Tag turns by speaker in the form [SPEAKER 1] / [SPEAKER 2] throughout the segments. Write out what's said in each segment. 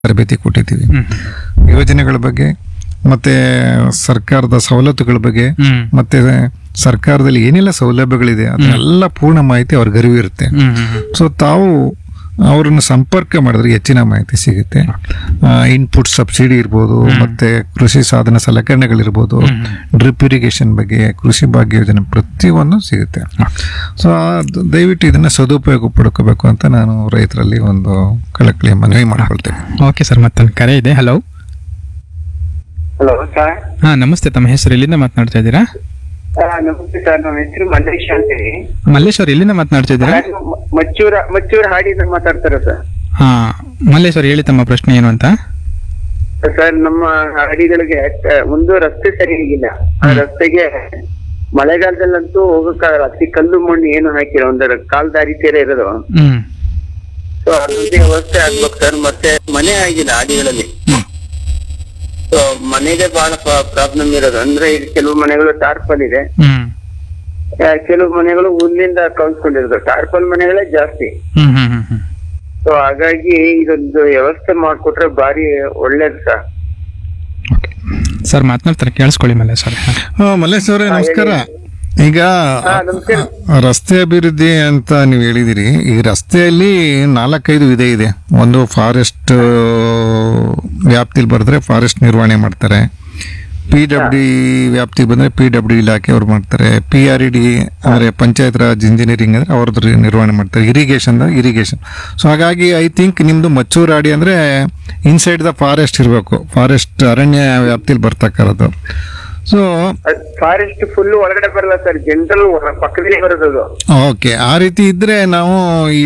[SPEAKER 1] ತರಬೇತಿ ಕೊಟ್ಟಿದ್ದೀವಿ
[SPEAKER 2] ಹ್ಮ್
[SPEAKER 1] ಯೋಜನೆಗಳ ಬಗ್ಗೆ ಮತ್ತೆ ಸರ್ಕಾರದ ಸವಲತ್ತುಗಳ ಬಗ್ಗೆ
[SPEAKER 2] ಹ್ಮ್
[SPEAKER 1] ಮತ್ತೆ ಸರ್ಕಾರದಲ್ಲಿ ಏನೆಲ್ಲ ಸೌಲಭ್ಯಗಳಿದೆ ಅದನ್ನೆಲ್ಲ ಪೂರ್ಣ ಮಾಹಿತಿ ಅವ್ರಿಗೆ ಅರಿವಿರುತ್ತೆ
[SPEAKER 2] ಹ್ಮ್ ಹ್ಮ್ ಹ್ಮ್
[SPEAKER 1] ಸೊ ತಾವು ಅವರನ್ನು ಸಂಪರ್ಕ ಮಾಡಿದ್ರೆ ಹೆಚ್ಚಿನ ಮಾಹಿತಿ ಸಿಗುತ್ತೆ ಇನ್ಪುಟ್ ಸಬ್ಸಿಡಿ ಇರ್ಬೋದು ಮತ್ತೆ ಕೃಷಿ ಸಾಧನ ಸಲಕರಣೆಗಳಿರ್ಬೋದು ಡ್ರಿಪ್ ಇರಿಗೇಷನ್ ಬಗ್ಗೆ ಕೃಷಿ ಭಾಗ್ಯ ಯೋಜನೆ ಪ್ರತಿಯೊಂದು ಸಿಗುತ್ತೆ ಸೊ ದಯವಿಟ್ಟು ಇದನ್ನ ಸದುಪಯೋಗ ಪಡ್ಕೋಬೇಕು ಅಂತ ನಾನು ರೈತರಲ್ಲಿ ಒಂದು ಕಳಕಳಿ ಮನವಿ ಮಾಡ್ಕೊಳ್ತೇನೆ
[SPEAKER 2] ಓಕೆ ಸರ್ ಮತ್ತೊಂದು ಕರೆ ಇದೆ ಹಲೋ
[SPEAKER 3] ಹಲೋ ಸರ್
[SPEAKER 2] ಹಾ ನಮಸ್ತೆ ತಮ್ಮ ಹೆಸರು ಎಲ್ಲಿಂದ ಮಾತನಾಡ್ತಾ ಇದ್ದೀರಾ
[SPEAKER 3] ಆ, ನಮಸ್ತೆ ಸರ್ ನಮ್ಮ ಹೆಸರು ಮಲ್ಲೇಶ್ ಅಂತೇಳಿ
[SPEAKER 2] ಮಲ್ಲೇಶ್ ಅವ್ರು ಎಲ್ಲಿಂದ ಮಾತನಾಡ್ತಾ ಇದ್ದೀರಾ
[SPEAKER 3] ನಾನು ಮ- ಮಚ್ಚೂರ ಮಚ್ಚೂರ ಹಾಡಿಯಿಂದ ಮಾತಾಡ್ತಾರೆ ಸರ್
[SPEAKER 2] ಹಾ ಮಲ್ಲೇಶ್ ಅವ್ರು ಹೇಳಿ ತಮ್ಮ ಪ್ರಶ್ನೆ ಏನು ಅಂತ
[SPEAKER 3] ಸರ್ ನಮ್ಮ ಹಾಡಿಗಳಿಗೆ ಆ, ಒಂದು ರಸ್ತೆ ಸರಿಯಾಗಿಲ್ಲ ಆ ರಸ್ತೆಗೆ ಮಳೆಗಾಲದಲ್ಲಂತೂ ಹೋಗಕ್ಕಾಗಲ್ಲ ಅತಿ ಕಲ್ಲು ಮಣ್ಣು ಏನು ಹಾಕಿಲ್ಲ ಒಂದು ಕಾಲ್ ದಾರಿ ತೀರ ಇರೋದು
[SPEAKER 2] ಹ್ಮ್
[SPEAKER 3] ಸೊ ಅದೇ ವ್ಯವಸ್ಥೆ ಆಗ್ಬೇಕು ಸರ್ ಮತ್ತೆ ಮನೆ ಆಗಿಲ್ಲ ಹಾಡಿಗಳಲ್ಲಿ
[SPEAKER 2] ಹ್ಮ್
[SPEAKER 3] ಸೊ ಮನೆಗೆ ಬಹಳ ಪ್ರಾಬ್ಲಮ್ ಇರೋದು ಅಂದ್ರೆ ಈಗ ಕೆಲವು ಮನೆಗಳು ಟಾರ್ಪಲ್ ಇದೆ
[SPEAKER 2] ಹ್ಮ್
[SPEAKER 3] ಆ, ಕೆಲವು ಮನೆಗಳು ಹುಲ್ಲಿಂದ ಕೌನ್ಸ್ಕೊಂಡಿರೋದು ಟಾರ್ಪಲ್ ಮನೆಗಳೇ ಜಾಸ್ತಿ
[SPEAKER 2] ಹ್ಮ್ ಹ್ಮ್ ಹ್ಮ್ ಹ್ಮ್
[SPEAKER 3] ಸೊ ಹಾಗಾಗಿ ಇದೊಂದು ವ್ಯವಸ್ಥೆ ಮಾಡ್ಕೊಟ್ರೆ ಬಾರಿ ಒಳ್ಳೇದು ಸರ್
[SPEAKER 2] ಓಕೆ ಸರ್ ಮಾತನಾಡ್ತಾರೆ ಕೇಳಿಸ್ಕೊಳ್ಳಿ ಮಲ್ಲೇಶ್ ಅವ್ರೆ ಹಾ.
[SPEAKER 1] ಆ, ಮಲ್ಲೇಶ್ ಅವರೇ ನಮಸ್ಕಾರ ಈಗ
[SPEAKER 3] ಹಾ, ನಮಸ್ಕಾರ.
[SPEAKER 1] ರಸ್ತೆ ಅಭಿವೃದ್ಧಿ ಅಂತ ನೀವು ಹೇಳಿದಿರಿ ಈ ರಸ್ತೆಯಲ್ಲಿ ನಾಲ್ಕೈದು ವಿಧ ಇದೆ ಒಂದು ಫಾರೆಸ್ಟ್ ವ್ಯಾಪ್ತಿಲಿ ಬರೆದ್ರೆ ಫಾರೆಸ್ಟ್ ನಿರ್ವಹಣೆ ಮಾಡ್ತಾರೆ ಪಿ ಡಬ್ಲ್ಯೂ ವ್ಯಾಪ್ತಿ ಬಂದ್ರೆ ಪಿ ಡಬ್ಲ್ಯೂ ಇಲಾಖೆ ಅವ್ರು ಮಾಡ್ತಾರೆ ಪಿ ಆರ್ ಇ ಡಿ ಅಂದ್ರೆ ಪಂಚಾಯತ್ ರಾಜ್ ಇಂಜಿನಿಯರಿಂಗ್ ಅಂದ್ರೆ ಅವ್ರದ್ದು ನಿರ್ವಹಣೆ ಮಾಡ್ತಾರೆ ಇರಿಗೇಷನ್ ಇರಿಗೇಷನ್ ಸೊ ಹಾಗಾಗಿ ಐ ಥಿಂಕ್ ನಿಮ್ದು ಮಚ್ಚೂರಾಡಿ ಅಂದ್ರೆ ಇನ್ಸೈಡ್ ದ ಫಾರೆಸ್ಟ್ ಇರಬೇಕು ಫಾರೆಸ್ಟ್ ಅರಣ್ಯ ವ್ಯಾಪ್ತಿಲಿ ಬರ್ತಕ್ಕಂಥದ್ದು ಸೊ
[SPEAKER 3] ಫಾರೆಸ್ಟ್ ಫುಲ್ ಒಳಗಡೆ ಬರಲ್ಲ ಸರ್ ಜನರಲ್ ಪಕ್ಕದಲ್ಲಿ ಬರೋದು
[SPEAKER 1] ಓಕೆ ಆ ರೀತಿ ಇದ್ರೆ ನಾವು ಈ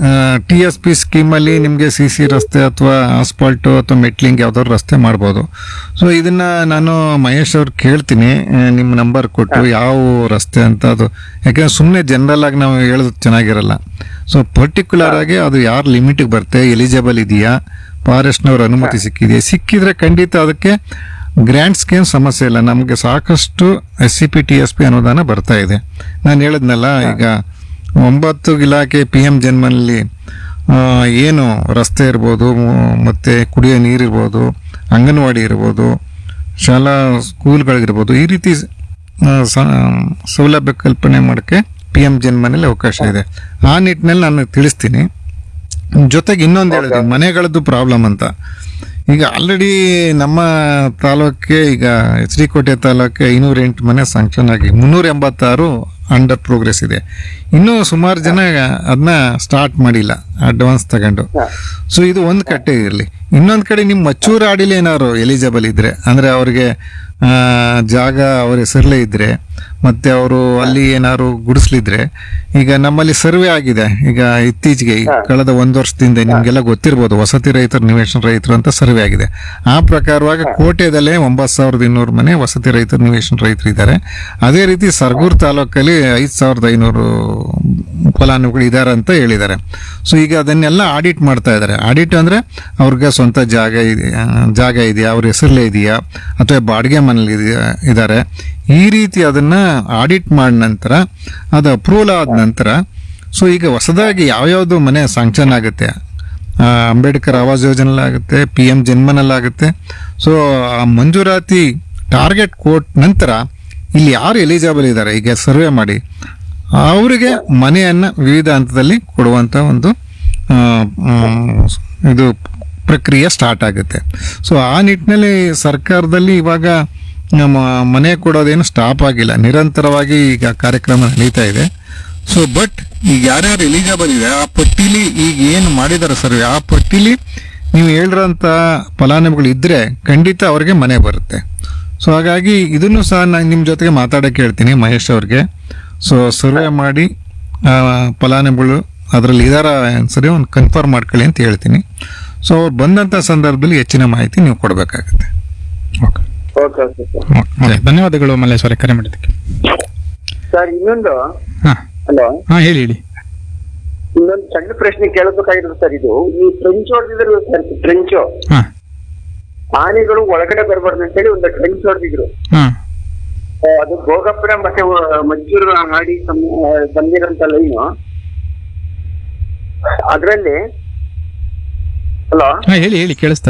[SPEAKER 1] ಟಿ ಎಸ್ ಪಿ ಸ್ಕೀಮಲ್ಲಿ ನಿಮಗೆ ಸಿ ಸಿ ರಸ್ತೆ ಅಥವಾ ಆಸ್ಪಾಲ್ಟ್ ಅಥವಾ ಮೆಟ್ಲಿಂಗ್ ಯಾವ್ದಾದ್ರು ರಸ್ತೆ ಮಾಡ್ಬೋದು ಸೊ ಇದನ್ನ ನಾನು ಮಹೇಶ್ ಅವ್ರು ಕೇಳ್ತೀನಿ ಆ, ನಿಮ್ಮ ನಂಬರ್ ಕೊಟ್ಟು ಯಾವ ರಸ್ತೆ ಅಂತ ಅದು ಯಾಕಂದ್ರೆ ಸುಮ್ಮನೆ ಜನರಲ್ ಆಗಿ ನಾವು ಹೇಳೋದು ಚೆನ್ನಾಗಿರಲ್ಲ ಸೊ ಪರ್ಟಿಕ್ಯುಲರ್ ಆಗಿ ಅದು ಯಾರು ಲಿಮಿಟಿಗೆ ಬರುತ್ತೆ ಎಲಿಜಿಬಲ್ ಇದೆಯಾ ಫಾರೆಸ್ಟ್ನವ್ರ ಅನುಮತಿ ಸಿಕ್ಕಿದೆಯಾ ಸಿಕ್ಕಿದ್ರೆ ಖಂಡಿತ ಅದಕ್ಕೆ ಗ್ರ್ಯಾಂಟ್ಸ್ಗೆ ಏನು ಸಮಸ್ಯೆ ಇಲ್ಲ ನಮಗೆ ಸಾಕಷ್ಟು S C P T S P ಅನುದಾನ ಬರ್ತಾ ಇದೆ ನಾನು ಹೇಳಿದ್ನಲ್ಲ ಈಗ ಒಂಬತ್ತು ಇಲಾಖೆ ಪಿ ಎಂ ಜನ್ಮನಲ್ಲಿ ಆ, ಏನು ರಸ್ತೆ ಇರ್ಬೋದು ಮ್- ಮತ್ತೆ ಕುಡಿಯೋ ನೀರಿರ್ಬೋದು ಅಂಗನವಾಡಿ ಇರ್ಬೋದು ಶಾಲಾ ಸ್ಕೂಲ್ಗಳಿರ್ಬೋದು ಈ ರೀತಿ ಆ, ಸ- ಸೌಲಭ್ಯ ಕಲ್ಪನೆ ಮಾಡೋಕ್ಕೆ ಪಿ ಎಂ ಜನ್ಮನಲ್ಲಿ ಅವಕಾಶ ಇದೆ ಆ ನಿಟ್ಟಿನಲ್ಲಿ ನಾನು ತಿಳಿಸ್ತೀನಿ ಜೊತೆಗೆ ಇನ್ನೊಂದು ಹೇಳಿದೆ ಮನೆಗಳದ್ದು ಪ್ರಾಬ್ಲಮ್ ಅಂತ ಈಗ ಆಲ್ರೆಡಿ ನಮ್ಮ ತಾಲೂಕಿಗೆ ಈಗ ಎಚ್ ಡಿ ಕೋಟೆ ತಾಲೂಕಿಗೆ ಐನೂರ ಎಂಟು ಮನೆ ಸ್ಯಾಂಕ್ಷನ್ ಆಗಿ ಮುನ್ನೂರ ಎಂಬತ್ತಾರು ಅಂಡರ್ ಪ್ರೋಗ್ರೆಸ್ ಇದೆ ಇನ್ನೂ ಸುಮಾರು ಜನ ಅದನ್ನ ಸ್ಟಾರ್ಟ್ ಮಾಡಿಲ್ಲ ಅಡ್ವಾನ್ಸ್ ತಗೊಂಡು ಸೊ ಇದು ಒಂದು ಕಟ್ಟೆ ಇರಲಿ ಇನ್ನೊಂದು ಕಡೆ ನಿಮ್ಮ ಮಚ್ಚೂರು ಆಡಿಲಿ ಏನಾದ್ರು ಎಲಿಜಿಬಲ್ ಇದ್ರೆ ಅಂದ್ರೆ ಅವ್ರಿಗೆ ಆ, ಜಾಗ ಅವ್ರ ಹೆಸರಲ್ಲೇ ಇದ್ರೆ ಮತ್ತೆ ಅವರು ಅಲ್ಲಿ ಏನಾದ್ರು ಗುಡಿಸ್ಲಿದ್ರೆ ಈಗ ನಮ್ಮಲ್ಲಿ ಸರ್ವೆ ಆಗಿದೆ ಈಗ ಇತ್ತೀಚೆಗೆ ಈ ಕಳೆದ ಒಂದು ವರ್ಷದಿಂದ ನಿಮ್ಗೆಲ್ಲ ಗೊತ್ತಿರ್ಬೋದು ವಸತಿ ರೈತರು ನಿವೇಶನ ರೈತರು ಅಂತ ಸರ್ವೆ ಆಗಿದೆ ಆ ಪ್ರಕಾರವಾಗಿ ಕೋಟೆದಲ್ಲೇ ಒಂಬತ್ತು ಸಾವಿರದ ಇನ್ನೂರು ಮನೆ ವಸತಿ ರೈತರು ನಿವೇಶನ ರೈತರು ಇದ್ದಾರೆ ಅದೇ ರೀತಿ ಸರ್ಗೂರ್ ತಾಲೂಕಲ್ಲಿ ಐದು ಸಾವಿರದ ಐನೂರು ಫಲಾನುಭವಿಗಳು ಇದ್ದಾರೆ ಅಂತ ಹೇಳಿದ್ದಾರೆ ಸೊ ಈಗ ಅದನ್ನೆಲ್ಲ ಆಡಿಟ್ ಮಾಡ್ತಾ ಇದ್ದಾರೆ ಆಡಿಟ್ ಅಂದ್ರೆ ಅವ್ರಿಗೆ ಸ್ವಂತ ಜಾಗ ಇದೆ ಆ, ಜಾಗ ಇದೆಯಾ ಅವ್ರ ಹೆಸರಲ್ಲೇ ಇದೆಯಾ ಅಥವಾ ಬಾಡಿಗೆ ಮನೇಲಿ ಇದೆಯಾ ಇದ್ದಾರೆ ಈ ರೀತಿ ಅದನ್ನ ಆಡಿಟ್ ಮಾಡಿದ ನಂತರ ಅದು ಅಪ್ರೂವಲ್ ಆದ ನಂತರ ಸೊ ಈಗ ಹೊಸದಾಗಿ ಯಾವ್ಯಾವ್ದು ಮನೆ ಸ್ಯಾಂಕ್ಷನ್ ಆಗುತ್ತೆ ಆ, ಅಂಬೇಡ್ಕರ್ ಆವಾಸ್ ಯೋಜನೆಯಲ್ಲಿ ಆಗುತ್ತೆ ಪಿ ಎಂ ಜನ್ಮನಲ್ಲಾಗುತ್ತೆ ಸೊ ಆ ಮಂಜೂರಾತಿ ಟಾರ್ಗೆಟ್ ಕೋಟ್ ನಂತರ ಇಲ್ಲಿ ಯಾರು ಎಲಿಜಿಬಲ್ ಇದ್ದಾರೆ ಈಗ ಸರ್ವೆ ಮಾಡಿ ಅವರಿಗೆ ಮನೆಯನ್ನ ವಿವಿಧ ಹಂತದಲ್ಲಿ ಕೊಡುವಂತ ಒಂದು ಆ, ಮ್, ಇದು ಪ್ರಕ್ರಿಯೆ ಸ್ಟಾರ್ಟ್ ಆಗುತ್ತೆ ಸೊ ಆ ನಿಟ್ಟಿನಲ್ಲಿ ಸರ್ಕಾರದಲ್ಲಿ ಇವಾಗ ನಮ್ಮ ಮನೆ ಕೊಡೋದೇನು ಸ್ಟಾಪ್ ಆಗಿಲ್ಲ ನಿರಂತರವಾಗಿ ಈಗ ಕಾರ್ಯಕ್ರಮ ನಡೀತಾ ಇದೆ ಸೊ ಬಟ್ ಈಗ ಯಾರ್ಯಾರು ಎಲಿಜಿಬಲ್ ಇದೆ ಆ ಪಟ್ಟಿಲಿ ಈಗ ಏನು ಮಾಡಿದಾರೆ ಸರ್ವೆ ಆ ಪಟ್ಟಿಲಿ ನೀವು ಹೇಳಿರೋಂಥ ಫಲಾನುಭವಿಗಳು ಇದ್ರೆ ಖಂಡಿತ ಅವ್ರಿಗೆ ಮನೆ ಬರುತ್ತೆ ಸೊ ಹಾಗಾಗಿ ಇದನ್ನು ಸಹ ನಾನು ನಿಮ್ಮ ಜೊತೆಗೆ ಮಾತಾಡಕ್ಕೆ ಹೇಳ್ತೀನಿ ಮಹೇಶ್ ಅವ್ರಿಗೆ ಸೊ ಸರ್ವೆ ಮಾಡಿ ಆ, ಫಲಾನುಭವಿಗಳು ಅದರಲ್ಲಿ ಇದಾರ ಸರಿ ಒಂದು ಕನ್ಫರ್ಮ್ ಮಾಡ್ಕೊಳ್ಳಿ ಅಂತ ಹೇಳ್ತೀನಿ ಸೊ ಅವ್ರು ಬಂದಂಥ ಸಂದರ್ಭದಲ್ಲಿ ಹೆಚ್ಚಿನ ಮಾಹಿತಿ ನೀವು ಕೊಡಬೇಕಾಗುತ್ತೆ
[SPEAKER 2] okay
[SPEAKER 3] okay okay sir
[SPEAKER 2] okay ಧನ್ಯವಾದಗಳು ಮಲ್ಲೇಶ್ ಅವರೇ ಕರೆ ಮಾಡಿದ್ದಕ್ಕೆ
[SPEAKER 3] ಸರ್ ಇನ್ನೊಂದು
[SPEAKER 2] ಹಾ
[SPEAKER 3] ಹಲೋ
[SPEAKER 2] ಹಾ ಹೇಳಿ ಹೇಳಿ
[SPEAKER 3] ಇನ್ನೊಂದು ಸಣ್ಣ ಪ್ರಶ್ನೆ ಕೇಳಬೇಕಾಗಿರೋದು ಸರ್ ಇದು ಈ ಟ್ರೆಂಚ್ ಹೊಡೆದಿದ್ರು ಸರ್ ಟ್ರೆಂಚು
[SPEAKER 2] ಹಾ
[SPEAKER 3] ಆನೆಗಳು ಒಳಗಡೆ ಬರಬಾರ್ದು ಅಂತೇಳಿ ಒಂದು ಟ್ರೆಂಚ್ ಹೊಡೆದಿದ್ರು
[SPEAKER 2] ಹಾ
[SPEAKER 3] ಅದು ಭೋಗಪುರ ಮತ್ತೆ ವ- ಮದ್ದೂರು ಹಾಡಿ ಸಂ- ಆ, ಬಂದಿರೋಂತ ಲೈನು ಅದರಲ್ಲಿ ಹಲೋ
[SPEAKER 2] ಹಾ ಹೇಳಿ ಹೇಳಿ ಕೇಳಿಸ್ತಾ